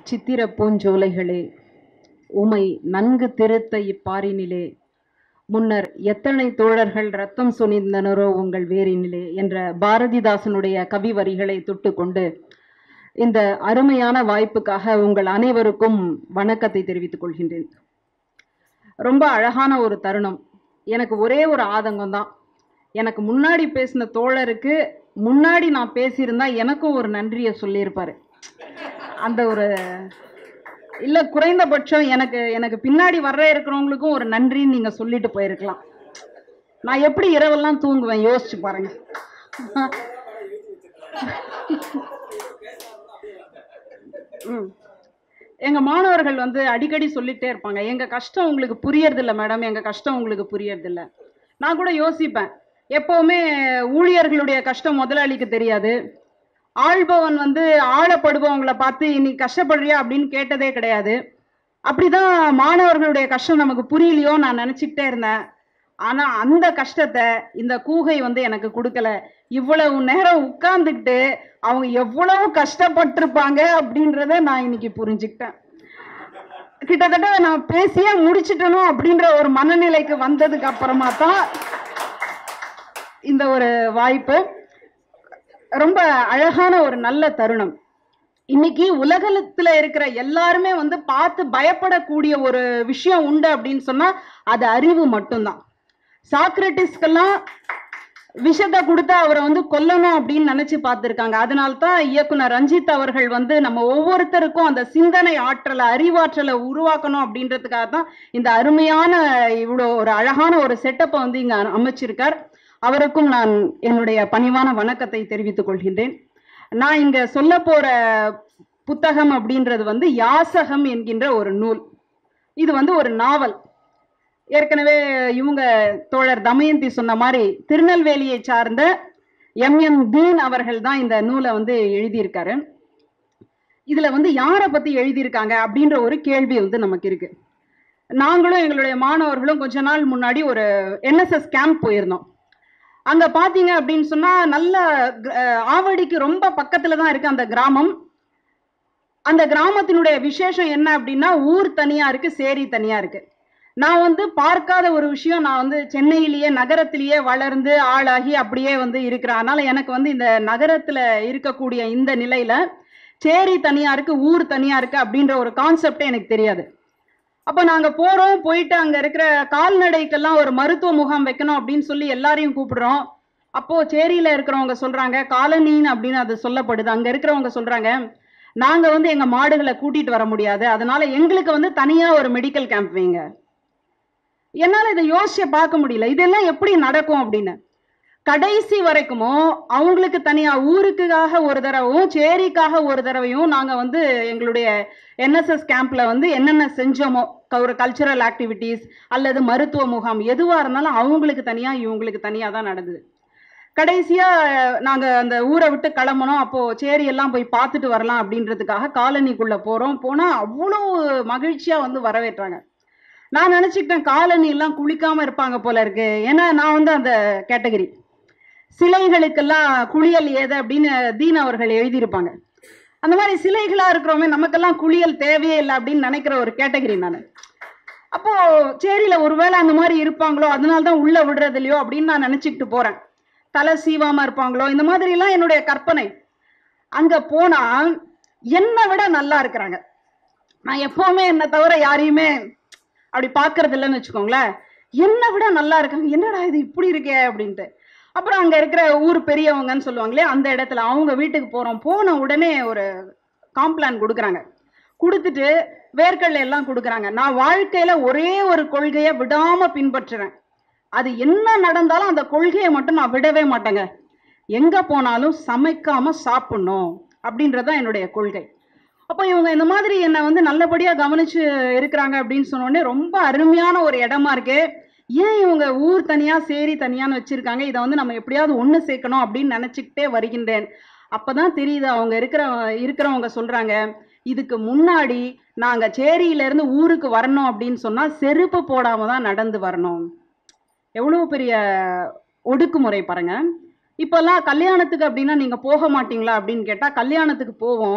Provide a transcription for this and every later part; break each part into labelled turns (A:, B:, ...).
A: சித்திர பூஞ்சோலைகளே உமை நன்கு திருத்த இப்பாரினிலே முன்னர் எத்தனை தோழர்கள் ரத்தம் சொனிந்தனரோ உங்கள் வேரினிலே என்ற பாரதிதாசனுடைய கவி வரிகளை தொட்டுக்கொண்டு இந்த அருமையான வாய்ப்புக்காக உங்கள் அனைவருக்கும் வணக்கத்தை தெரிவித்துக் கொள்கின்றேன் ரொம்ப அழகான ஒரு தருணம் எனக்கு ஒரே ஒரு ஆதங்கம் தான் எனக்கு முன்னாடி பேசின தோழருக்கு முன்னாடி நான் பேசியிருந்தா எனக்கும் ஒரு நன்றியை சொல்லியிருப்பாரு அந்த ஒரு இல்லை குறைந்தபட்சம் எனக்கு எனக்கு பின்னாடி வர்ற இருக்கிறவங்களுக்கும் ஒரு நன்றின்னு நீங்கள் சொல்லிட்டு போயிருக்கலாம் நான் எப்படி இரவெல்லாம் தூங்குவேன் யோசிச்சு பாருங்க ம் எங்க மாணவர்கள் வந்து அடிக்கடி சொல்லிட்டே இருப்பாங்க எங்க கஷ்டம் உங்களுக்கு புரியறதில்ல மேடம் எங்க கஷ்டம் உங்களுக்கு புரியறதில்ல நான் கூட யோசிப்பேன் எப்பவுமே ஊழியர்களுடைய கஷ்டம் முதலாளிக்கு தெரியாது ஆள்பவன் வந்து ஆளப்படுபவங்களை பார்த்து நீ கஷ்டப்படுறியா அப்படின்னு கேட்டதே கிடையாது அப்படிதான் மாணவர்களுடைய கஷ்டம் நமக்கு புரியலையோ நான் நினச்சிக்கிட்டே இருந்தேன் ஆனா அந்த கஷ்டத்தை இந்த கூகை வந்து எனக்கு கொடுக்கல இவ்வளவு நேரம் உட்கார்ந்துக்கிட்டு அவங்க எவ்வளவு கஷ்டப்பட்டிருப்பாங்க அப்படின்றத நான் இன்னைக்கு புரிஞ்சுக்கிட்டேன் கிட்டத்தட்ட நான் பேசியே முடிச்சிட்டனோ அப்படின்ற ஒரு மனநிலைக்கு வந்ததுக்கு அப்புறமா தான் இந்த ஒரு வாய்ப்பு ரொம்ப அழகான ஒரு நல்ல தருணம் இன்னைக்கு உலகத்துல இருக்கிற எல்லாருமே வந்து பார்த்து பயப்படக்கூடிய ஒரு விஷயம் உண்டு அப்படின்னு சொன்னா அது அறிவு மட்டும்தான் சாக்ரட்டிஸ்க்கெல்லாம் விஷத்தை கொடுத்து அவரை வந்து கொல்லணும் அப்படின்னு நினைச்சு பார்த்துருக்காங்க அதனால தான் இயக்குனர் ரஞ்சித் அவர்கள் வந்து நம்ம ஒவ்வொருத்தருக்கும் அந்த சிந்தனை ஆற்றலை அறிவாற்றலை உருவாக்கணும் அப்படின்றதுக்காக தான் இந்த அருமையான இவ்வளோ ஒரு அழகான ஒரு செட்டப்பை வந்து இங்க அமைச்சிருக்கார் அவருக்கும் நான் என்னுடைய பணிவான வணக்கத்தை தெரிவித்துக் கொள்கின்றேன் நான் இங்க சொல்ல போற புத்தகம் அப்படின்றது வந்து யாசகம் என்கின்ற ஒரு நூல் இது வந்து ஒரு நாவல் ஏற்கனவே இவங்க தோழர் தமயந்தி சொன்ன மாதிரி திருநெல்வேலியை சார்ந்த எம் எம் தீன் அவர்கள் தான் இந்த நூலை வந்து எழுதியிருக்காரு இதுல வந்து யாரை பத்தி எழுதியிருக்காங்க அப்படின்ற ஒரு கேள்வி வந்து நமக்கு இருக்கு நாங்களும் எங்களுடைய மாணவர்களும் கொஞ்ச நாள் முன்னாடி ஒரு என்எஸ்எஸ் கேம்ப் போயிருந்தோம் அங்க பாத்தீங்க அப்படின்னு சொன்னா நல்ல அஹ், ஆவடிக்கு ரொம்ப பக்கத்துல தான் இருக்கு அந்த கிராமம் அந்த கிராமத்தினுடைய விசேஷம் என்ன அப்படின்னா ஊர் தனியா இருக்கு சேரி தனியா இருக்கு நான் வந்து பார்க்காத ஒரு விஷயம் நான் வந்து சென்னையிலேயே நகரத்திலேயே வளர்ந்து ஆளாகி அப்படியே வந்து இருக்கிறேன் அதனால எனக்கு வந்து இந்த நகரத்துல இருக்கக்கூடிய இந்த நிலையில சேரி தனியா இருக்கு ஊர் தனியா இருக்கு அப்படின்ற ஒரு கான்செப்டே எனக்கு தெரியாது அப்ப நாங்க போறோம் போயிட்டு அங்க இருக்கிற கால்நடைக்கெல்லாம் ஒரு மருத்துவ முகாம் வைக்கணும் அப்படின்னு சொல்லி எல்லாரையும் கூப்பிடுறோம் அப்போ சேரியில இருக்கிறவங்க சொல்றாங்க காலனின்னு அப்படின்னு அது சொல்லப்படுது அங்க இருக்கிறவங்க சொல்றாங்க நாங்க வந்து எங்க மாடுகளை கூட்டிட்டு வர முடியாது அதனால எங்களுக்கு வந்து தனியா ஒரு மெடிக்கல் கேம்ப் வைங்க என்னால இதை யோசிச்சு பார்க்க முடியல இதெல்லாம் எப்படி நடக்கும் அப்படின்னு கடைசி வரைக்குமோ அவங்களுக்கு தனியா ஊருக்காக ஒரு தடவையும் சேரிக்காக ஒரு தடவையும் நாங்க வந்து எங்களுடைய என்எஸ்எஸ் கேம்ப்ல வந்து என்னென்ன செஞ்சோமோ க- ஒரு கல்ச்சுரல் ஆக்டிவிட்டீஸ் அல்லது மருத்துவ முகாம் எதுவா இருந்தாலும் அவங்களுக்கு தனியா இவங்களுக்கு தனியா தான் நடந்தது கடைசியா அஹ், நாங்க அந்த ஊரை விட்டு கிளம்பணும் அப்போ சேரி எல்லாம் போய் பார்த்துட்டு வரலாம் அப்படின்றதுக்காக காலனிக்குள்ள போறோம் போனா அவ்வளோ மகிழ்ச்சியா வந்து வரவேற்றாங்க நான் நினைச்சுக்கிட்டேன் காலனி எல்லாம் குளிக்காம இருப்பாங்க போல இருக்கு ஏன்னா நான் வந்து அந்த கேட்டகரி சிலைகளுக்கெல்லாம் குளியல் ஏது அப்படின்னு தீன் அவர்கள் எழுதியிருப்பாங்க அந்த மாதிரி சிலைகளா இருக்கிறவங்க நமக்கெல்லாம் குளியல் தேவையே இல்லை அப்படின்னு நினைக்கிற ஒரு கேட்டகரி நான் அப்போ சேரியில ஒருவேளை அந்த மாதிரி இருப்பாங்களோ அதனால தான் உள்ள விடுறது இல்லையோ அப்படின்னு நான் நினைச்சுக்கிட்டு போறேன் தலை சீவாம இருப்பாங்களோ இந்த மாதிரி எல்லாம் என்னுடைய கற்பனை அங்க போனா என்னை விட நல்லா இருக்கிறாங்க நான் எப்பவுமே என்னை தவிர யாரையுமே அப்படி பார்க்கறது இல்லைன்னு வச்சுக்கோங்களேன் என்னை விட நல்லா இருக்காங்க என்னடா இது இப்படி இருக்கே அப்படின்ட்டு அப்புறம் அங்க இருக்கிற ஊர் பெரியவங்கன்னு சொல்லுவாங்களே அந்த இடத்துல அவங்க வீட்டுக்கு போறோம் போன உடனே ஒரு காம்ப்ளான் கொடுக்குறாங்க கொடுத்துட்டு வேர்க்கடலை எல்லாம் கொடுக்குறாங்க நான் வாழ்க்கையில ஒரே ஒரு கொள்கையை விடாம பின்பற்றுறேன் அது என்ன நடந்தாலும் அந்த கொள்கையை மட்டும் நான் விடவே மாட்டேங்க எங்க போனாலும் சமைக்காம சாப்பிடணும் அப்படின்றதுதான் என்னுடைய கொள்கை அப்போ இவங்க இந்த மாதிரி என்னை வந்து நல்லபடியா கவனிச்சு இருக்கிறாங்க அப்படின்னு சொன்ன உடனே ரொம்ப அருமையான ஒரு இடமா இருக்கு ஏன் இவங்க ஊர் தனியா சேரி தனியான்னு வச்சிருக்காங்க இதை வந்து நம்ம எப்படியாவது ஒண்ணு சேர்க்கணும் அப்படின்னு நினைச்சுக்கிட்டே வருகின்றேன் அப்பதான் தெரியுது அவங்க இருக்கிற இருக்கிறவங்க சொல்றாங்க இதுக்கு முன்னாடி நாங்க சேரியில இருந்து ஊருக்கு வரணும் அப்படின்னு சொன்னா செருப்பு போடாம தான் நடந்து வரணும் எவ்வளவு பெரிய ஒடுக்குமுறை பாருங்க இப்பெல்லாம் கல்யாணத்துக்கு அப்படின்னா நீங்க போக மாட்டீங்களா அப்படின்னு கேட்டா கல்யாணத்துக்கு போவோம்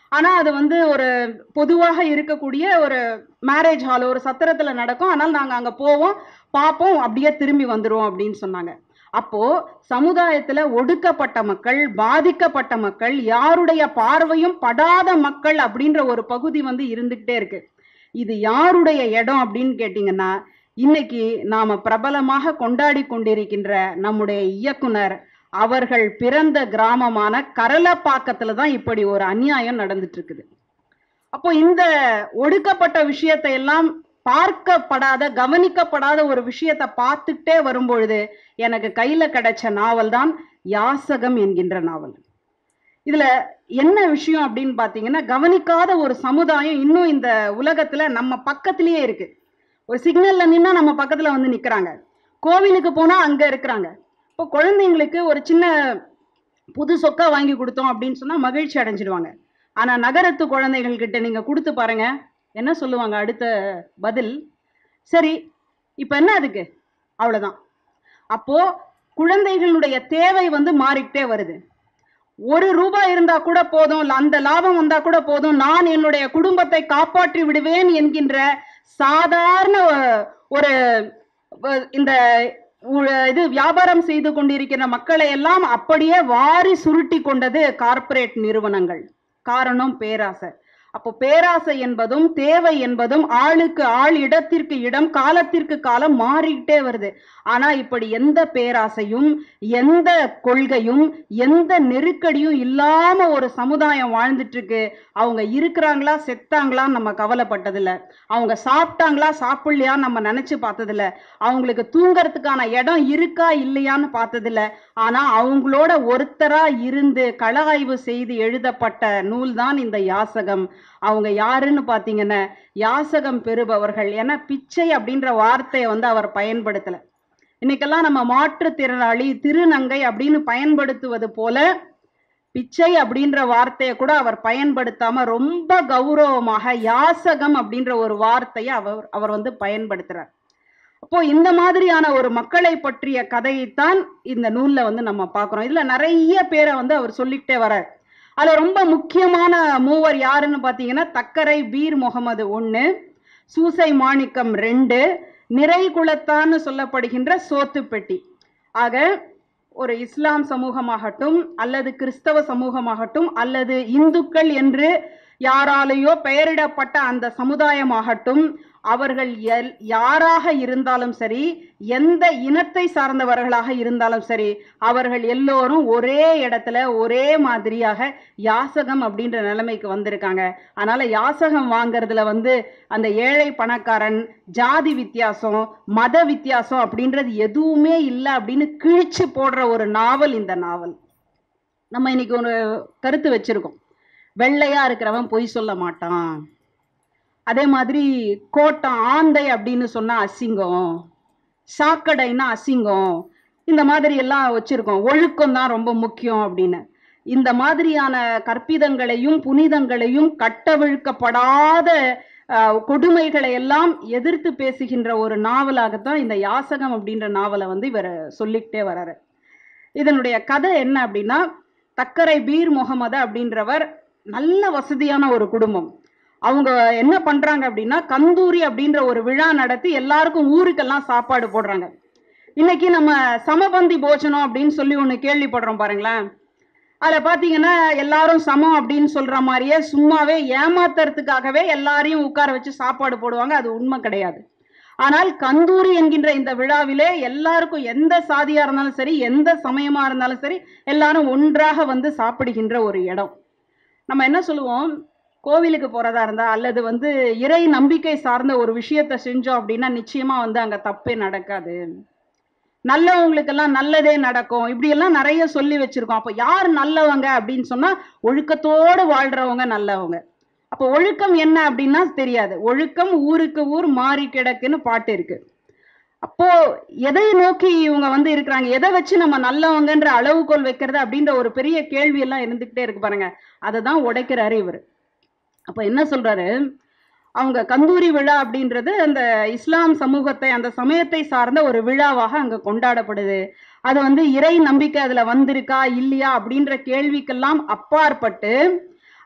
A: ஆனா அது வந்து ஒரு பொதுவாக இருக்கக்கூடிய ஒரு மேரேஜ் ஹால் ஒரு சத்திரத்துல நடக்கும் ஆனால் நாங்க அங்க போவோம் பார்ப்போம் அப்படியே திரும்பி வந்துருவோம் அப்படின்னு சொன்னாங்க அப்போ சமுதாயத்துல ஒடுக்கப்பட்ட மக்கள் பாதிக்கப்பட்ட மக்கள் யாருடைய பார்வையும் படாத மக்கள் அப்படின்ற ஒரு பகுதி வந்து இருந்துகிட்டே இருக்கு இது யாருடைய இடம் அப்படின்னு கேட்டீங்கன்னா இன்னைக்கு நாம பிரபலமாக கொண்டாடி கொண்டிருக்கின்ற நம்முடைய இயக்குனர் அவர்கள் பிறந்த கிராமமான கரலப்பாக்கத்துல தான் இப்படி ஒரு அநியாயம் நடந்துட்டு இருக்குது அப்போ இந்த ஒடுக்கப்பட்ட விஷயத்தை எல்லாம் பார்க்கப்படாத கவனிக்கப்படாத ஒரு விஷயத்தை பார்த்துட்டே வரும்பொழுது எனக்கு கையில கிடைச்ச நாவல் தான் யாசகம் என்கின்ற நாவல் இதுல என்ன விஷயம் அப்படின்னு பாத்தீங்கன்னா கவனிக்காத ஒரு சமுதாயம் இன்னும் இந்த உலகத்துல நம்ம பக்கத்திலேயே இருக்கு ஒரு சிக்னல்ல நின்னா நம்ம பக்கத்துல வந்து நிக்கிறாங்க கோவிலுக்கு போனா அங்க இருக்கிறாங்க இப்போ குழந்தைங்களுக்கு ஒரு சின்ன புது சொக்கா வாங்கி கொடுத்தோம் அப்படின்னு சொன்னா மகிழ்ச்சி அடைஞ்சிடுவாங்க ஆனா நகரத்து குழந்தைகள் கிட்ட நீங்க கொடுத்து பாருங்க என்ன சொல்லுவாங்க அடுத்த பதில் சரி இப்ப என்ன அதுக்கு அவ்வளவுதான் அப்போ குழந்தைகளுடைய தேவை வந்து மாறிக்கிட்டே வருது ஒரு ரூபாய் இருந்தா கூட போதும் இல்ல அந்த லாபம் வந்தா கூட போதும் நான் என்னுடைய குடும்பத்தை காப்பாற்றி விடுவேன் என்கின்ற சாதாரண அஹ், ஒரு அஹ், இந்த உ- இது வியாபாரம் செய்து கொண்டிருக்கிற மக்களை எல்லாம் அப்படியே வாரி சுருட்டி கொண்டது கார்ப்பரேட் நிறுவனங்கள் காரணம் பேராசை அப்போ பேராசை என்பதும் தேவை என்பதும் ஆளுக்கு ஆள் இடத்திற்கு இடம் காலத்திற்கு காலம் மாறிக்கிட்டே வருது ஆனா இப்படி எந்த பேராசையும் எந்த கொள்கையும் எந்த நெருக்கடியும் இல்லாம ஒரு சமுதாயம் வாழ்ந்துட்டு இருக்கு அவங்க இருக்கிறாங்களா செத்தாங்களான்னு நம்ம கவலைப்பட்டதில்ல அவங்க சாப்பிட்டாங்களா சாப்பிடலையா நம்ம நினைச்சு பார்த்ததில்ல அவங்களுக்கு தூங்கறதுக்கான இடம் இருக்கா இல்லையான்னு பார்த்ததில்ல ஆனா அவங்களோட ஒருத்தரா இருந்து கள ஆய்வு செய்து எழுதப்பட்ட நூல் தான் இந்த யாசகம் அவங்க யாருன்னு பார்த்தீங்கன்னா யாசகம் பெறுபவர்கள் ஏன்னா பிச்சை அப்படின்ற வார்த்தையை வந்து அவர் பயன்படுத்தல இன்னைக்கெல்லாம் நம்ம மாற்றுத்திறனாளி திருநங்கை அப்படின்னு பயன்படுத்துவது போல பிச்சை அப்படின்ற வார்த்தையை கூட அவர் பயன்படுத்தாம ரொம்ப கௌரவமாக யாசகம் அப்படின்ற ஒரு வார்த்தையை அவர் அவர் வந்து பயன்படுத்துறார் அப்போ இந்த மாதிரியான ஒரு மக்களை பற்றிய கதையைத்தான் இந்த நூல்ல வந்து நம்ம பார்க்கிறோம் இதுல நிறைய பேரை வந்து அவர் சொல்லிக்கிட்டே வரார் அதுல ரொம்ப முக்கியமான மூவர் யாருன்னு பார்த்தீங்கன்னா தக்கரை பீர் முகமது ஒன்று சூசை மாணிக்கம் ரெண்டு நிறைகுலத்தான்னு சொல்லப்படுகின்ற சோத்துப்பெட்டி ஆக ஒரு இஸ்லாம் சமூகமாகட்டும் அல்லது கிறிஸ்தவ சமூகமாகட்டும் அல்லது இந்துக்கள் என்று யாராலேயோ பெயரிடப்பட்ட அந்த சமுதாயமாகட்டும் அவர்கள் எல்- யாராக இருந்தாலும் சரி எந்த இனத்தை சார்ந்தவர்களாக இருந்தாலும் சரி அவர்கள் எல்லோரும் ஒரே இடத்துல ஒரே மாதிரியாக யாசகம் அப்படின்ற நிலைமைக்கு வந்திருக்காங்க அதனால யாசகம் வாங்குறதுல வந்து அந்த ஏழை பணக்காரன் ஜாதி வித்தியாசம் மத வித்தியாசம் அப்படின்றது எதுவுமே இல்லை அப்படின்னு கிழிச்சு போடுற ஒரு நாவல் இந்த நாவல் நம்ம இன்னைக்கு ஒரு கருத்து வச்சிருக்கோம் வெள்ளையா இருக்கிறவன் பொய் சொல்ல மாட்டான் அதே மாதிரி கோட்டம் ஆந்தை அப்படின்னு சொன்னா அசிங்கம் சாக்கடைன்னா அசிங்கம் இந்த மாதிரி எல்லாம் வச்சிருக்கோம் ஒழுக்கம் தான் ரொம்ப முக்கியம் அப்படின்னு இந்த மாதிரியான கற்பிதங்களையும் புனிதங்களையும் கட்டவிழ்க்கப்படாத ஆஹ், கொடுமைகளை எல்லாம் எதிர்த்து பேசுகின்ற ஒரு நாவலாகத்தான் இந்த யாசகம் அப்படின்ற நாவலை வந்து இவர் சொல்லிக்கிட்டே வர்றாரு இதனுடைய கதை என்ன அப்படின்னா தக்கரை பீர் முகமது அப்படின்றவர் நல்ல வசதியான ஒரு குடும்பம் அவங்க என்ன பண்றாங்க அப்படின்னா கந்தூரி அப்படின்ற ஒரு விழா நடத்தி எல்லாருக்கும் ஊருக்கெல்லாம் சாப்பாடு போடுறாங்க இன்னைக்கு நம்ம சமபந்தி போஜனம் அப்படின்னு சொல்லி ஒன்று கேள்விப்படுறோம் பாருங்களேன் அதில் பார்த்தீங்கன்னா எல்லாரும் சமம் அப்படின்னு சொல்ற மாதிரியே சும்மாவே ஏமாத்துறதுக்காகவே எல்லாரையும் உட்கார வச்சு சாப்பாடு போடுவாங்க அது உண்மை கிடையாது ஆனால் கந்தூரி என்கின்ற இந்த விழாவிலே எல்லாருக்கும் எந்த சாதியா இருந்தாலும் சரி எந்த சமயமா இருந்தாலும் சரி எல்லாரும் ஒன்றாக வந்து சாப்பிடுகின்ற ஒரு இடம் நம்ம என்ன சொல்லுவோம் கோவிலுக்கு போறதா இருந்தா அல்லது வந்து இறை நம்பிக்கை சார்ந்த ஒரு விஷயத்தை செஞ்சோம் அப்படின்னா நிச்சயமா வந்து அங்க தப்பே நடக்காது நல்லவங்களுக்கெல்லாம் நல்லதே நடக்கும் இப்படி எல்லாம் நிறைய சொல்லி வச்சிருக்கோம் அப்போ யார் நல்லவங்க அப்படின்னு சொன்னா ஒழுக்கத்தோடு வாழ்றவங்க நல்லவங்க அப்போ ஒழுக்கம் என்ன அப்படின்னா தெரியாது ஒழுக்கம் ஊருக்கு ஊர் மாறி கிடக்குன்னு பாட்டு இருக்கு அப்போ எதை நோக்கி இவங்க வந்து இருக்கிறாங்க எதை வச்சு நம்ம நல்லவங்கன்ற அளவுகோல் வைக்கிறது அப்படின்ற ஒரு பெரிய கேள்வி எல்லாம் இருந்துகிட்டே இருக்கு பாருங்க அதை தான் உடைக்கிறாரு இவர் அப்ப என்ன சொல்றாரு அவங்க கந்தூரி விழா அப்படின்றது அந்த இஸ்லாம் சமூகத்தை அந்த சமயத்தை சார்ந்த ஒரு விழாவாக அங்க கொண்டாடப்படுது அது வந்து இறை நம்பிக்கை அதுல வந்திருக்கா இல்லையா அப்படின்ற கேள்விக்கெல்லாம் அப்பாற்பட்டு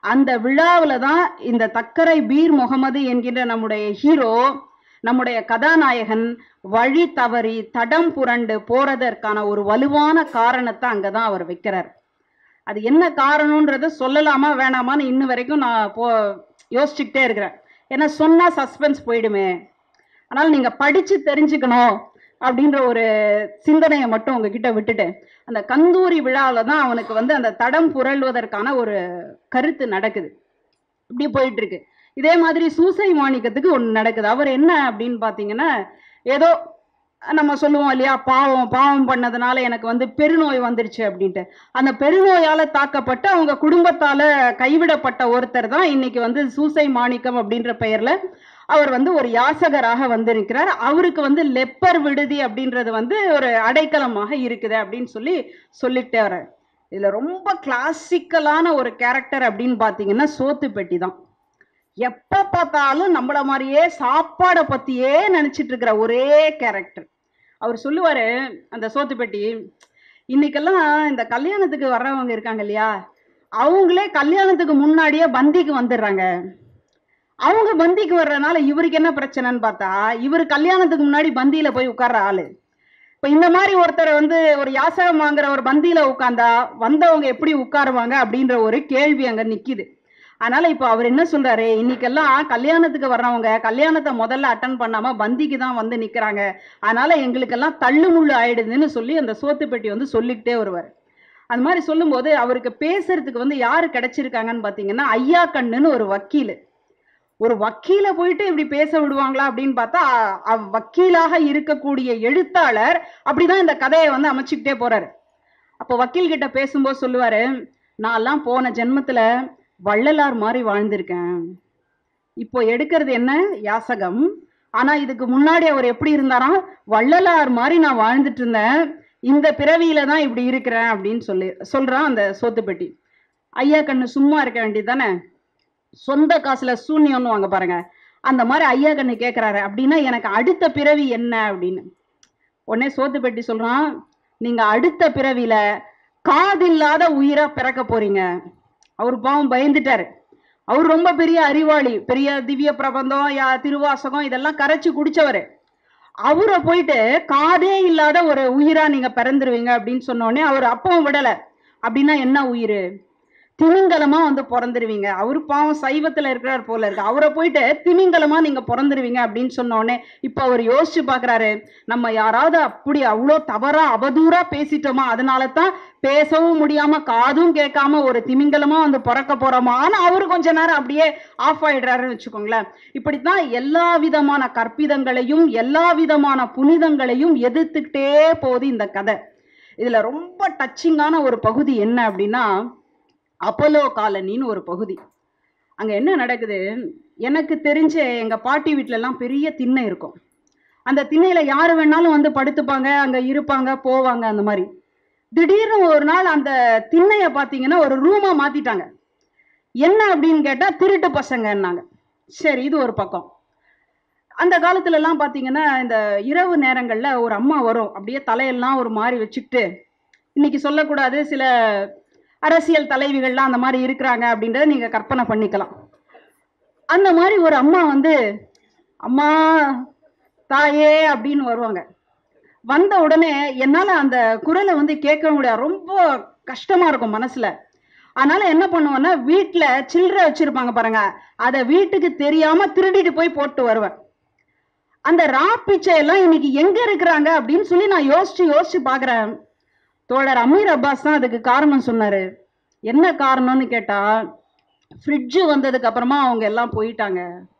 A: அந்த விழாவில் தான் இந்த தக்கரை பீர் முகமது என்கின்ற நம்முடைய ஹீரோ நம்முடைய கதாநாயகன் வழி தவறி தடம் புரண்டு போறதற்கான ஒரு வலுவான காரணத்தை அங்கே தான் அவர் வைக்கிறார் அது என்ன காரணம்ன்றத சொல்லலாமா வேணாமான்னு இன்ன வரைக்கும் நான் போ யோசிச்சுக்கிட்டே இருக்கிறேன் ஏன்னா சொன்னால் சஸ்பென்ஸ் போயிடுமே ஆனால் நீங்கள் படித்து தெரிஞ்சுக்கணும் அப்படின்ற ஒரு சிந்தனையை மட்டும் உங்ககிட்ட விட்டுட்டு அந்த கந்தூரி விழாவில் தான் அவனுக்கு வந்து அந்த தடம் புரள்வதற்கான ஒரு கருத்து நடக்குது இப்படி போயிட்டு இருக்கு இதே மாதிரி சூசை மாணிக்கத்துக்கு ஒன்று நடக்குது அவர் என்ன அப்படின்னு பார்த்தீங்கன்னா ஏதோ நம்ம சொல்லுவோம் இல்லையா பாவம் பாவம் பண்ணதுனால எனக்கு வந்து பெருநோய் வந்துருச்சு அப்படின்ட்டு அந்த பெருநோயால தாக்கப்பட்டு அவங்க குடும்பத்தால கைவிடப்பட்ட ஒருத்தர் தான் இன்னைக்கு வந்து சூசை மாணிக்கம் அப்படின்ற பெயர்ல அவர் வந்து ஒரு யாசகராக வந்திருக்கிறார் அவருக்கு வந்து லெப்பர் விடுதி அப்படின்றது வந்து ஒரு அடைக்கலமாக இருக்குது அப்படின்னு சொல்லி சொல்லிட்டே வர இதுல ரொம்ப கிளாசிக்கலான ஒரு கேரக்டர் அப்படின்னு பார்த்தீங்கன்னா சோத்து பெட்டி தான் எப்போ பார்த்தாலும் நம்மள மாதிரியே சாப்பாடை பற்றியே நினச்சிட்டு இருக்கிற ஒரே கேரக்டர் அவர் சொல்லுவார் அந்த சோத்து பெட்டி இன்னைக்கெல்லாம் இந்த கல்யாணத்துக்கு வர்றவங்க இருக்காங்க இல்லையா அவங்களே கல்யாணத்துக்கு முன்னாடியே பந்திக்கு வந்துடுறாங்க அவங்க பந்திக்கு வர்றதுனால இவருக்கு என்ன பிரச்சனைன்னு பார்த்தா இவர் கல்யாணத்துக்கு முன்னாடி பந்தியில போய் உட்கார்ற ஆளு இப்போ இந்த மாதிரி ஒருத்தர் வந்து ஒரு யாசகம் வாங்குற ஒரு பந்தியில உட்காந்தா வந்தவங்க எப்படி உட்காருவாங்க அப்படின்ற ஒரு கேள்வி அங்க நிக்குது அதனால இப்போ அவர் என்ன சொல்றாரு இன்னைக்கெல்லாம் கல்யாணத்துக்கு வர்றவங்க கல்யாணத்தை முதல்ல அட்டன் பண்ணாம பந்திக்கு தான் வந்து நிக்கிறாங்க அதனால எங்களுக்கெல்லாம் தள்ளுமுள்ளு ஆயிடுதுன்னு சொல்லி அந்த சோத்து பெட்டி வந்து சொல்லிக்கிட்டே வருவார் அது மாதிரி சொல்லும்போது அவருக்கு பேசுறதுக்கு வந்து யாரு கிடைச்சிருக்காங்கன்னு பார்த்தீங்கன்னா ஐயா கண்ணுன்னு ஒரு வக்கீல் ஒரு வக்கீல போயிட்டு இப்படி பேச விடுவாங்களா அப்படின்னு பார்த்தா அ- அவ் வக்கீலாக இருக்கக்கூடிய எழுத்தாளர் அப்படிதான் இந்த கதையை வந்து அமைச்சுக்கிட்டே போறாரு அப்போ வக்கீல் கிட்ட பேசும்போது சொல்லுவாரு நான்லாம் போன ஜென்மத்துல வள்ளலார் மாதிரி வாழ்ந்திருக்கேன் இப்போ எடுக்கிறது என்ன யாசகம் ஆனா இதுக்கு முன்னாடி அவர் எப்படி இருந்தாராம் வள்ளலார் மாதிரி நான் வாழ்ந்துட்டு இருந்தேன் இந்த பிறவியில தான் இப்படி இருக்கிறேன் அப்படின்னு சொல்லி சொல்றான் அந்த சோத்துப்பெட்டி ஐயா கண்ணு சும்மா இருக்க வேண்டியது தானே சொந்த காசுல சூன்யம்னு வாங்க பாருங்க அந்த மாதிரி ஐயா கண்ணு கேட்குறாரு அப்படின்னா எனக்கு அடுத்த பிறவி என்ன அப்படின்னு உடனே சோத்து பெட்டி சொல்றான் நீங்க அடுத்த பிறவியில காதில்லாத உயிரா பிறக்க போறீங்க அவர் பாவம் பயந்துட்டாரு அவர் ரொம்ப பெரிய அறிவாளி பெரிய திவ்ய பிரபந்தம் யா திருவாசகம் இதெல்லாம் கரைச்சு குடிச்சவர் அவரை போயிட்டு காதே இல்லாத ஒரு உயிரா நீங்க பிறந்துருவீங்க அப்படின்னு சொன்ன உடனே அவர் அப்பவும் விடல அப்படின்னா என்ன உயிர் திமிங்கலமா வந்து பிறந்துருவீங்க அவரு பாவம் சைவத்துல இருக்கிறார் போல இருக்கு அவரை போயிட்டு திமிங்கலமா நீங்க பிறந்துருவீங்க அப்படின்னு சொன்ன உடனே இப்ப அவர் யோசிச்சு பாக்குறாரு நம்ம யாராவது அப்படி அவ்வளோ தவறா அவதூறா பேசிட்டோமா அதனால தான் பேசவும் முடியாம காதும் கேட்காம ஒரு திமிங்கலமா வந்து பிறக்க போறோமா ஆனா அவரு கொஞ்ச நேரம் அப்படியே ஆஃப் ஆயிடுறாருன்னு வச்சுக்கோங்களேன் இப்படித்தான் எல்லா விதமான கற்பிதங்களையும் எல்லா விதமான புனிதங்களையும் எதிர்த்துக்கிட்டே போகுது இந்த கதை இதுல ரொம்ப டச்சிங்கான ஒரு பகுதி என்ன அப்படின்னா அப்போலோ காலனின்னு ஒரு பகுதி அங்க என்ன நடக்குது எனக்கு தெரிஞ்ச எங்க பாட்டி வீட்ல எல்லாம் பெரிய திண்ணை இருக்கும் அந்த திண்ணையில யாரு வேணாலும் வந்து படுத்துப்பாங்க அங்க இருப்பாங்க போவாங்க அந்த மாதிரி திடீர்னு ஒரு நாள் அந்த திண்ணைய பாத்தீங்கன்னா ஒரு ரூமா மாத்திட்டாங்க என்ன அப்படின்னு கேட்டா திருட்டு பசங்கன்னாங்க சரி இது ஒரு பக்கம் அந்த காலத்துல எல்லாம் பாத்தீங்கன்னா இந்த இரவு நேரங்கள்ல ஒரு அம்மா வரும் அப்படியே தலையெல்லாம் ஒரு மாதிரி வச்சுக்கிட்டு இன்னைக்கு சொல்லக்கூடாது சில அரசியல் தலைவிகள்லாம் அந்த மாதிரி இருக்கிறாங்க அப்படின்றத நீங்க கற்பனை பண்ணிக்கலாம் அந்த மாதிரி ஒரு அம்மா வந்து அம்மா தாயே அப்படின்னு வருவாங்க வந்த உடனே என்னால அந்த குரலை வந்து கேட்க முடியாது ரொம்ப கஷ்டமா இருக்கும் மனசுல அதனால என்ன பண்ணுவேன்னா வீட்டுல சில்லறை வச்சிருப்பாங்க பாருங்க அதை வீட்டுக்கு தெரியாம திருடிட்டு போய் போட்டு வருவேன் அந்த ரா பிச்சை எல்லாம் இன்னைக்கு எங்க இருக்கிறாங்க அப்படின்னு சொல்லி நான் யோசிச்சு யோசிச்சு பாக்குறேன் தோழர் அமீர் அப்பாஸ் தான் அதுக்கு காரணம் சொன்னாரு என்ன காரணம்னு கேட்டா ஃப்ரிட்ஜு வந்ததுக்கு அப்புறமா அவங்க எல்லாம் போயிட்டாங்க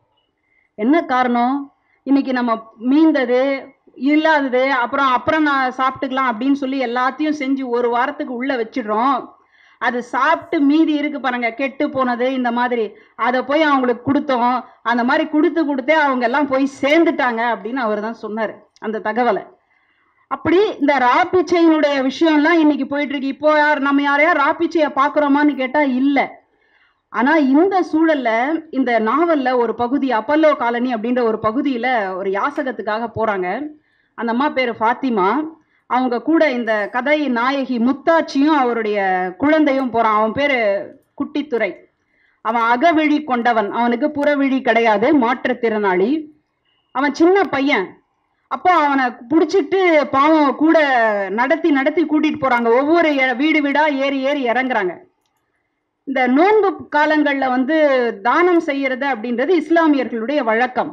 A: என்ன காரணம் இன்னைக்கு நம்ம மீந்தது இல்லாதது அப்புறம் அப்புறம் நான் சாப்பிட்டுக்கலாம் அப்படின்னு சொல்லி எல்லாத்தையும் செஞ்சு ஒரு வாரத்துக்கு உள்ள வச்சிடுறோம் அது சாப்பிட்டு மீதி இருக்கு பாருங்க கெட்டு போனது இந்த மாதிரி அதை போய் அவங்களுக்கு கொடுத்தோம் அந்த மாதிரி கொடுத்து கொடுத்தே அவங்க எல்லாம் போய் சேர்ந்துட்டாங்க அப்படின்னு அவர் தான் சொன்னார் அந்த தகவலை அப்படி இந்த ராப்பிச்சையினுடைய விஷயம்லாம் இன்னைக்கு போயிட்டு இருக்கு இப்போ யார் நம்ம யாரையா ராப்பிச்சையை பார்க்குறோமான்னு கேட்டால் இல்லை ஆனால் இந்த சூழல்ல இந்த நாவல்ல ஒரு பகுதி அப்பல்லோ காலனி அப்படின்ற ஒரு பகுதியில் ஒரு யாசகத்துக்காக போகிறாங்க அந்த அம்மா பேர் ஃபாத்திமா அவங்க கூட இந்த கதை நாயகி முத்தாச்சியும் அவருடைய குழந்தையும் போகிறான் அவன் பேர் குட்டித்துறை அவன் அகவிழி கொண்டவன் அவனுக்கு புறவிழி கிடையாது மாற்றுத்திறனாளி அவன் சின்ன பையன் அப்போ அவனை பிடிச்சிட்டு பாவம் கூட நடத்தி நடத்தி கூட்டிட்டு போறாங்க ஒவ்வொரு எ- வீடு வீடா ஏறி ஏறி இறங்குறாங்க இந்த நோன்பு காலங்கள்ல வந்து தானம் செய்யறது அப்படின்றது இஸ்லாமியர்களுடைய வழக்கம்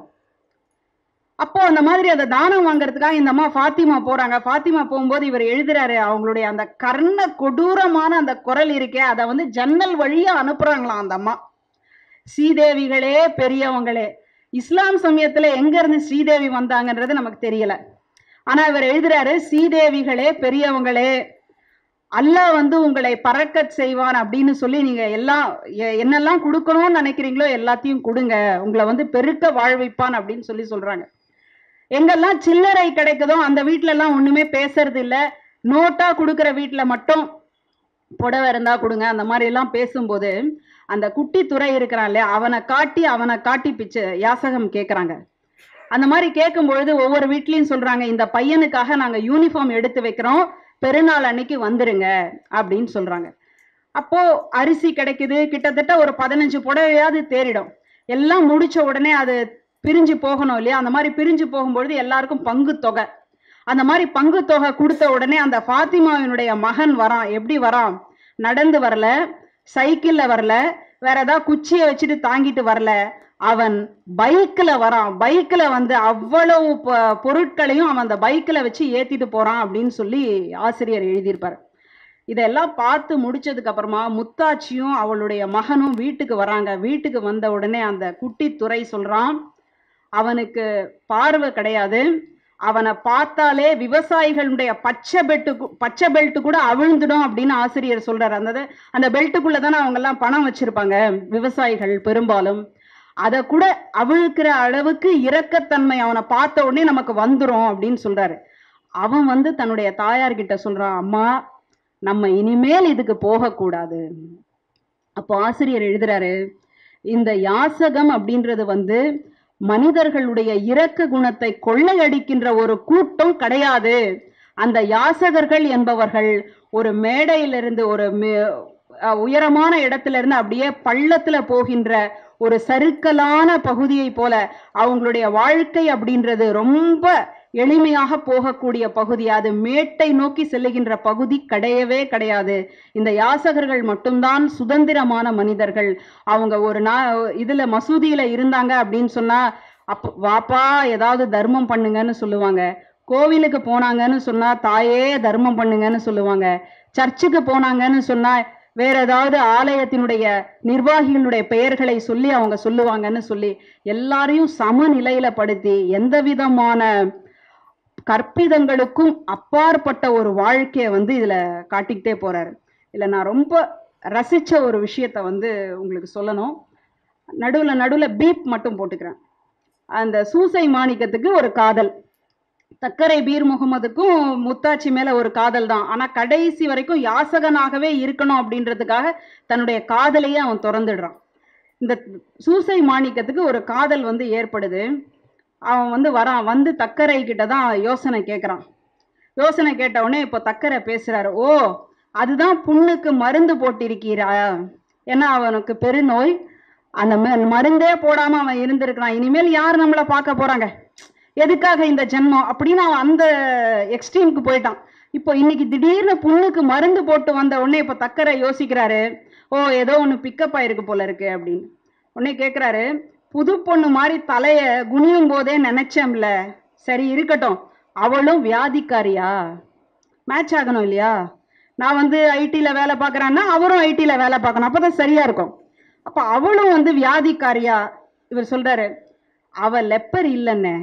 A: அப்போ அந்த மாதிரி அந்த தானம் வாங்குறதுக்காக இந்த அம்மா ஃபாத்திமா போறாங்க ஃபாத்திமா போகும்போது இவர் எழுதுறாரு அவங்களுடைய அந்த கர்ண கொடூரமான அந்த குரல் இருக்கே அதை வந்து ஜன்னல் வழியா அனுப்புறாங்களாம் அந்த அம்மா ஸ்ரீதேவிகளே பெரியவங்களே இஸ்லாம் சமயத்துல எங்க இருந்து ஸ்ரீதேவி வந்தாங்கன்றது நமக்கு தெரியல ஆனா இவர் எழுதுறாரு ஸ்ரீதேவிகளே பெரியவங்களே அல்லாஹ் வந்து உங்களை பறக்கச் செய்வான் அப்படின்னு சொல்லி நீங்க எல்லாம் எ- என்னெல்லாம் கொடுக்கணும்னு நினைக்கிறீங்களோ எல்லாத்தையும் கொடுங்க உங்களை வந்து பெருக்க வாழ்விப்பான் அப்படின்னு சொல்லி சொல்றாங்க எங்கெல்லாம் சில்லறை கிடைக்குதோ அந்த வீட்ல எல்லாம் ஒண்ணுமே பேசுறது இல்ல நோட்டா கொடுக்குற வீட்ல மட்டும் புடவை இருந்தா கொடுங்க அந்த மாதிரி எல்லாம் பேசும்போது அந்த குட்டி துறை இருக்கிறான் இல்லையா அவனை காட்டி அவனை காட்டி பிச்சை யாசகம் கேட்குறாங்க அந்த மாதிரி கேட்கும் பொழுது ஒவ்வொரு வீட்லயும் சொல்றாங்க இந்த பையனுக்காக நாங்க யூனிஃபார்ம் எடுத்து வைக்கிறோம் பெருநாள் அன்னைக்கு வந்துருங்க அப்படின்னு சொல்றாங்க அப்போ அரிசி கிடைக்குது கிட்டத்தட்ட ஒரு பதினஞ்சு புடவையாவது தேறிடும் எல்லாம் முடிச்ச உடனே அது பிரிஞ்சு போகணும் இல்லையா அந்த மாதிரி பிரிஞ்சு போகும்பொழுது எல்லாருக்கும் பங்கு தொகை அந்த மாதிரி பங்கு தொகை கொடுத்த உடனே அந்த ஃபாத்திமாவினுடைய மகன் வரான் எப்படி வரான் நடந்து வரல சைக்கிள்ல வரல வேற ஏதாவது குச்சியை வச்சுட்டு தாங்கிட்டு வரல அவன் பைக்ல வரான் பைக்ல வந்து அவ்வளவு ப- பொருட்களையும் அவன் அந்த பைக்ல வச்சு ஏத்திட்டு போறான் அப்படின்னு சொல்லி ஆசிரியர் எழுதியிருப்பார் இதெல்லாம் பார்த்து முடிச்சதுக்கு அப்புறமா முத்தாச்சியும் அவளுடைய மகனும் வீட்டுக்கு வராங்க வீட்டுக்கு வந்த உடனே அந்த குட்டி துறை சொல்றான் அவனுக்கு பார்வை கிடையாது அவனை பார்த்தாலே விவசாயிகளுடைய பச்சை பெல்ட்டு பச்சை பெல்ட் கூட அவிழ்ந்துடும் அப்படின்னு ஆசிரியர் சொல்றாரு அந்த அந்த பெல்ட்டுக்குள்ள தானே அவங்க எல்லாம் பணம் வச்சிருப்பாங்க விவசாயிகள் பெரும்பாலும் அதை கூட அவிழ்க்கிற அளவுக்கு இரக்கத்தன்மை அவனை பார்த்த உடனே நமக்கு வந்துரும் அப்படின்னு சொல்றாரு அவன் வந்து தன்னுடைய தாயார்கிட்ட சொல்றான் அம்மா நம்ம இனிமேல் இதுக்கு போகக்கூடாது அப்போ ஆசிரியர் எழுதுறாரு இந்த யாசகம் அப்படின்றது வந்து மனிதர்களுடைய இரக்க குணத்தை கொள்ளையடிக்கின்ற ஒரு கூட்டம் கிடையாது அந்த யாசகர்கள் என்பவர்கள் ஒரு மேடையிலிருந்து ஒரு மே- அஹ் உயரமான இடத்துல இருந்து அப்படியே பள்ளத்துல போகின்ற ஒரு சறுக்கலான பகுதியை போல அவங்களுடைய வாழ்க்கை அப்படின்றது ரொம்ப எளிமையாக போகக்கூடிய பகுதி அது மேட்டை நோக்கி செல்லுகின்ற பகுதி கிடையவே கிடையாது இந்த யாசகர்கள் மட்டும்தான் சுதந்திரமான மனிதர்கள் அவங்க ஒரு நா இதுல மசூதியில இருந்தாங்க அப்படின்னு சொன்னா அப்ப வாப்பா ஏதாவது தர்மம் பண்ணுங்கன்னு சொல்லுவாங்க கோவிலுக்கு போனாங்கன்னு சொன்னா தாயே தர்மம் பண்ணுங்கன்னு சொல்லுவாங்க சர்ச்சுக்கு போனாங்கன்னு சொன்னா வேற ஏதாவது ஆலயத்தினுடைய நிர்வாகிகளுடைய பெயர்களை சொல்லி அவங்க சொல்லுவாங்கன்னு சொல்லி எல்லாரையும் சமநிலையில படுத்தி எந்த விதமான கற்பிதங்களுக்கும் அப்பாற்பட்ட ஒரு வாழ்க்கையை வந்து இதுல காட்டிக்கிட்டே போறாரு இல்ல நான் ரொம்ப ரசிச்ச ஒரு விஷயத்த வந்து உங்களுக்கு சொல்லணும் நடுவுல நடுவுல பீப் மட்டும் போட்டுக்கிறேன் அந்த சூசை மாணிக்கத்துக்கு ஒரு காதல் தக்கரை பீர் முகமதுக்கும் முத்தாச்சி மேல ஒரு காதல் தான் ஆனா கடைசி வரைக்கும் யாசகனாகவே இருக்கணும் அப்படின்றதுக்காக தன்னுடைய காதலையே அவன் திறந்துடுறான் இந்த சூசை மாணிக்கத்துக்கு ஒரு காதல் வந்து ஏற்படுது அவன் வந்து வரான் வந்து தக்கரை கிட்ட தான் யோசனை கேட்குறான் யோசனை கேட்ட உடனே இப்போ தக்கரை பேசுறாரு ஓ அதுதான் புண்ணுக்கு மருந்து போட்டிருக்கீரா ஏன்னா அவனுக்கு பெருநோய் அந்த ம- மருந்தே போடாம அவன் இருந்திருக்கிறான் இனிமேல் யார் நம்மளை பார்க்க போறாங்க எதுக்காக இந்த ஜென்மம் அப்படின்னு அவன் அந்த எக்ஸ்ட்ரீமுக்கு போயிட்டான் இப்போ இன்னைக்கு திடீர்னு புண்ணுக்கு மருந்து போட்டு வந்த உடனே இப்போ தக்கரை யோசிக்கிறாரு ஓ ஏதோ ஒன்று பிக்கப் ஆயிருக்கு போல இருக்கு அப்படின்னு உடனே கேட்குறாரு புது பொண்ணு மாதிரி தலைய குனியும் போதே நினைச்சேன்ல சரி இருக்கட்டும் அவளும் வியாதிக்காரியா மேட்ச் ஆகணும் இல்லையா நான் வந்து ஐடியில் வேலை பார்க்குறேன்னா அவரும் ஐடியில் வேலை பார்க்கணும் அப்போ தான் சரியா இருக்கும் அப்போ அவளும் வந்து வியாதிக்காரியா இவர் சொல்றாரு அவ லெப்பர் இல்லைன்னே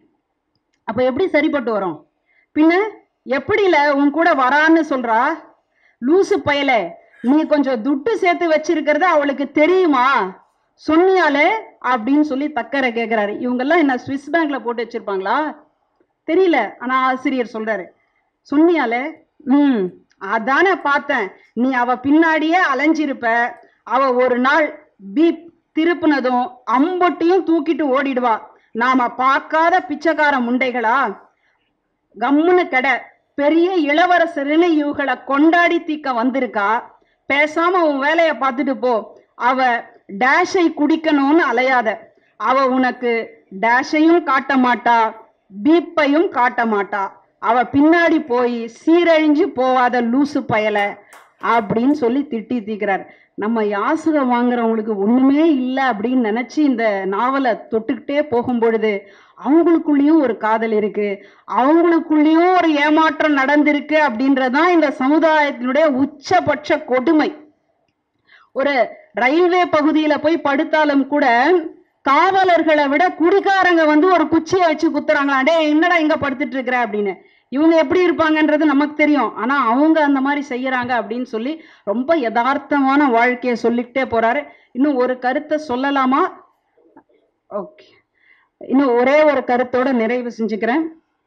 A: அப்போ எப்படி சரிப்பட்டு வரும் பின்ன எப்படில உன் கூட வரான்னு சொல்றா லூசு பயலே நீ கொஞ்சம் துட்டு சேர்த்து வச்சிருக்கிறது அவளுக்கு தெரியுமா சொன்னியாலே அப்படின்னு சொல்லி தக்கரை கேட்குறாரு இவங்கெல்லாம் என்ன ஸ்விஸ் பேங்க்ல போட்டு வச்சிருப்பாங்களா தெரியல ஆனா ஆசிரியர் சொல்றாரு சொன்னியாலே ம் அதானே பார்த்தேன் நீ அவ பின்னாடியே அலைஞ்சிருப்ப அவ ஒரு நாள் பீப் திருப்புனதும் அம்பொட்டியும் தூக்கிட்டு ஓடிடுவா நாம பார்க்காத பிச்சைக்கார முண்டைகளா கம்முன்னு கெட பெரிய இளவரசருன்னு இவகளை கொண்டாடி தீக்க வந்திருக்கா பேசாம உன் வேலையை பார்த்துட்டு போ அவ டேஷை குடிக்கணும்னு அலையாத அவ உனக்கு டேஷையும் காட்ட மாட்டா பீப்பையும் காட்ட மாட்டா அவ பின்னாடி போய் சீரழிஞ்சு போவாத லூசு பயல அப்படின்னு சொல்லி திட்டி தீக்கிறார் நம்ம யாசகம் வாங்குறவங்களுக்கு ஒண்ணுமே இல்லை அப்படின்னு நினைச்சு இந்த நாவலை தொட்டுக்கிட்டே போகும் பொழுது அவங்களுக்குள்ளேயும் ஒரு காதல் இருக்கு அவங்களுக்குள்ளேயும் ஒரு ஏமாற்றம் நடந்திருக்கு அப்படின்றதான் இந்த சமுதாயத்தினுடைய உச்சபட்ச கொடுமை ஒரு ரயில்வே பகுதியில போய் படுத்தாலும் கூட காவலர்களை விட குடிகாரங்க வந்து ஒரு குச்சியை வச்சு குத்துறாங்களா டே என்னடா இங்க படுத்துட்டு இருக்கிற அப்படின்னு இவங்க எப்படி இருப்பாங்கன்றது நமக்கு தெரியும் ஆனா அவங்க அந்த மாதிரி செய்யறாங்க அப்படின்னு சொல்லி ரொம்ப யதார்த்தமான வாழ்க்கையை சொல்லிக்கிட்டே போறாரு இன்னும் ஒரு கருத்தை சொல்லலாமா ஓகே இன்னும் ஒரே ஒரு கருத்தோட நிறைவு செஞ்சுக்கிறேன்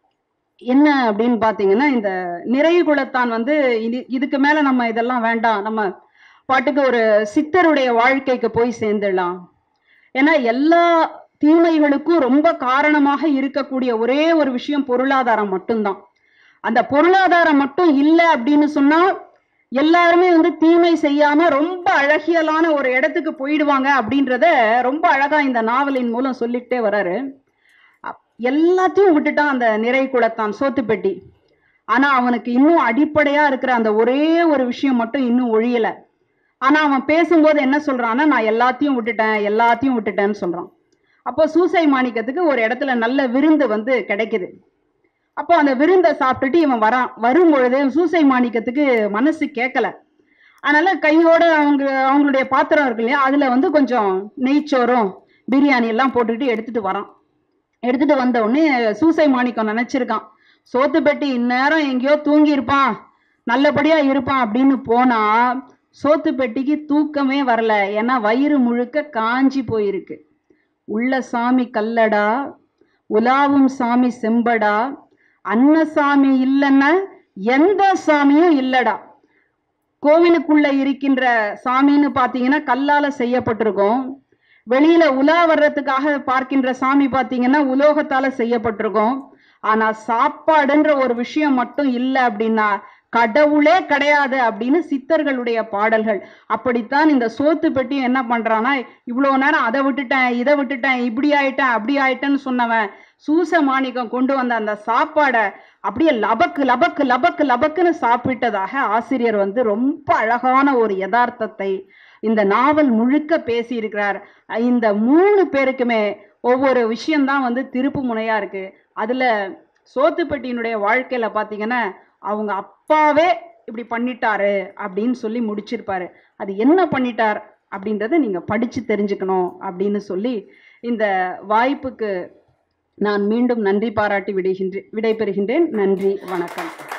A: என்ன அப்படின்னு பார்த்தீங்கன்னா இந்த நிறைவு குலத்தான் வந்து இது இதுக்கு மேல நம்ம இதெல்லாம் வேண்டாம் நம்ம பாட்டுக்கு ஒரு சித்தருடைய வாழ்க்கைக்கு போய் சேர்ந்துடலாம் ஏன்னா எல்லா தீமைகளுக்கும் ரொம்ப காரணமாக இருக்கக்கூடிய ஒரே ஒரு விஷயம் பொருளாதாரம் மட்டும்தான் அந்த பொருளாதாரம் மட்டும் இல்லை அப்படின்னு சொன்னா எல்லாருமே வந்து தீமை செய்யாம ரொம்ப அழகியலான ஒரு இடத்துக்கு போயிடுவாங்க அப்படின்றத ரொம்ப அழகா இந்த நாவலின் மூலம் சொல்லிக்கிட்டே வராரு அப்- எல்லாத்தையும் விட்டுட்டான் அந்த நிறை குலத்தான் சோத்து பெட்டி ஆனா அவனுக்கு இன்னும் அடிப்படையா இருக்கிற அந்த ஒரே ஒரு விஷயம் மட்டும் இன்னும் ஒழியல ஆனா அவன் பேசும்போது என்ன சொல்றான்னா நான் எல்லாத்தையும் விட்டுட்டேன் எல்லாத்தையும் விட்டுட்டேன்னு சொல்றான் அப்போ சூசை மாணிக்கத்துக்கு ஒரு இடத்துல நல்ல விருந்து வந்து கிடைக்குது அப்போ அந்த விருந்தை சாப்பிட்டுட்டு இவன் வரான் வரும்பொழுது சூசை மாணிக்கத்துக்கு மனசு கேட்கல அதனால கையோட அவங்க அவங்களுடைய பாத்திரம் இருக்கு இல்லையா அதுல வந்து கொஞ்சம் நெய்ச்சோறும் பிரியாணி எல்லாம் போட்டுக்கிட்டு எடுத்துட்டு வரான் எடுத்துட்டு வந்த உடனே சூசை மாணிக்கம் நினைச்சிருக்கான் சோத்து பெட்டி இந்நேரம் எங்கேயோ தூங்கி இருப்பான் நல்லபடியா இருப்பான் அப்படின்னு போனா சோத்து பெட்டிக்கு தூக்கமே வரல ஏன்னா வயிறு முழுக்க காஞ்சி போயிருக்கு உள்ள சாமி கல்லடா உலாவும் சாமி செம்படா அன்னசாமி இல்லைன்னா எந்த சாமியும் இல்லடா கோவிலுக்குள்ள இருக்கின்ற சாமின்னு பார்த்தீங்கன்னா கல்லால செய்யப்பட்டிருக்கும் வெளியில உலா வர்றதுக்காக பார்க்கின்ற சாமி பார்த்தீங்கன்னா உலோகத்தால செய்யப்பட்டிருக்கும் ஆனா சாப்பாடுன்ற ஒரு விஷயம் மட்டும் இல்லை அப்படின்னா கடவுளே கிடையாது அப்படின்னு சித்தர்களுடைய பாடல்கள் அப்படித்தான் இந்த சோத்து பெட்டி என்ன பண்றான்னா இவ்வளோ நேரம் அதை விட்டுட்டேன் இதை விட்டுட்டேன் இப்படி ஆயிட்டேன் அப்படி ஆயிட்டேன்னு சொன்னவன் சூச மாணிக்கம் கொண்டு வந்த அந்த சாப்பாடை அப்படியே லபக்கு லபக்கு லபக்கு லபக்குன்னு சாப்பிட்டதாக ஆசிரியர் வந்து ரொம்ப அழகான ஒரு யதார்த்தத்தை இந்த நாவல் முழுக்க பேசியிருக்கிறார் இந்த மூணு பேருக்குமே ஒவ்வொரு விஷயம்தான் வந்து திருப்பு முனையா இருக்கு அதுல சோத்துப்பட்டியினுடைய வாழ்க்கையில பாத்தீங்கன்னா அவங்க அப்பாவே இப்படி பண்ணிட்டாரு அப்படின்னு சொல்லி முடிச்சிருப்பாரு அது என்ன பண்ணிட்டார் அப்படின்றத நீங்க படிச்சு தெரிஞ்சுக்கணும் அப்படின்னு சொல்லி இந்த வாய்ப்புக்கு நான் மீண்டும் நன்றி பாராட்டி விடுகின்றேன் விடைபெறுகின்றேன் நன்றி வணக்கம்